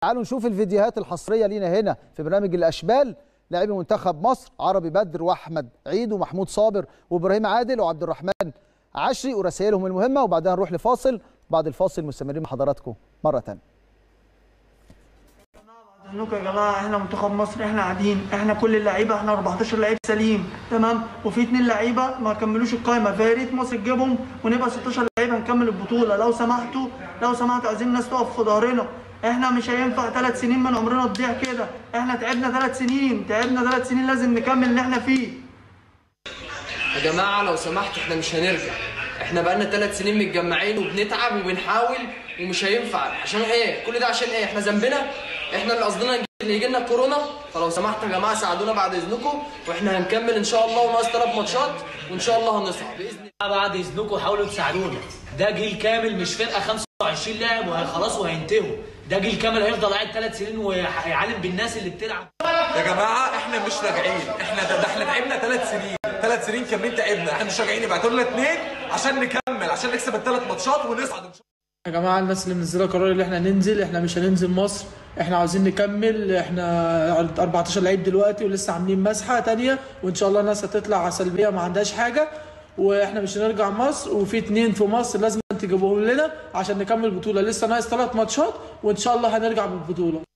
تعالوا نشوف الفيديوهات الحصريه لينا هنا في برنامج الاشبال لاعبي منتخب مصر عربي بدر واحمد عيد ومحمود صابر وابراهيم عادل وعبد الرحمن عشري ورسائلهم المهمه وبعدها نروح لفاصل بعد الفاصل مستمرين مع حضراتكم مره ثانيه عنكم يا جماعه احنا منتخب مصر احنا قاعدين احنا كل اللعيبه احنا 14 لعيب سليم تمام وفي اثنين لعيبه ما كملوش القائمه فيا ريت مصر تجيبهم ونبقى 16 لعيبه نكمل البطوله لو سمحتوا لو سمحتوا عايزين الناس تقف في ظهرنا احنا مش هينفع ثلاث سنين من عمرنا تضيع كده احنا تعبنا ثلاث سنين تعبنا ثلاث سنين لازم نكمل اللي احنا فيه يا جماعة لو سمحتوا احنا مش هنرجع احنا بقالنا ثلاث سنين متجمعين وبنتعب وبنحاول ومش هينفع عشان ايه كل ده عشان ايه احنا ذنبنا احنا اللي قصدنا اللي يجي لنا كورونا فلو سمحتوا يا جماعه ساعدونا بعد اذنكم واحنا هنكمل ان شاء الله وناقص ثلاث ماتشات وان شاء الله هنصعد باذن الله بعد اذنكم حاولوا تساعدونا ده جيل كامل مش فرقه 25 لاعب وخلاص وهينتهوا ده جيل كامل هيفضل قاعد ثلاث سنين وهيعلم بالناس اللي بتلعب يا جماعه احنا مش راجعين احنا ده, ده احنا تعبنا ثلاث سنين ثلاث سنين كاملين تعبنا احنا مش راجعين يبعتوا لنا اثنين عشان نكمل عشان نكسب الثلاث ماتشات ونصعد ان شاء الله يا جماعه الناس اللي منزله قرار اللي احنا ننزل احنا مش هننزل مصر احنا عاوزين نكمل احنا 14 لعيب دلوقتي ولسه عاملين مسحه تانية وان شاء الله الناس هتطلع سلبيه ما عندهاش حاجه واحنا مش هنرجع مصر وفي اتنين في مصر لازم تجيبوهم لنا عشان نكمل البطوله لسه ناقص ثلاث ماتشات وان شاء الله هنرجع بالبطوله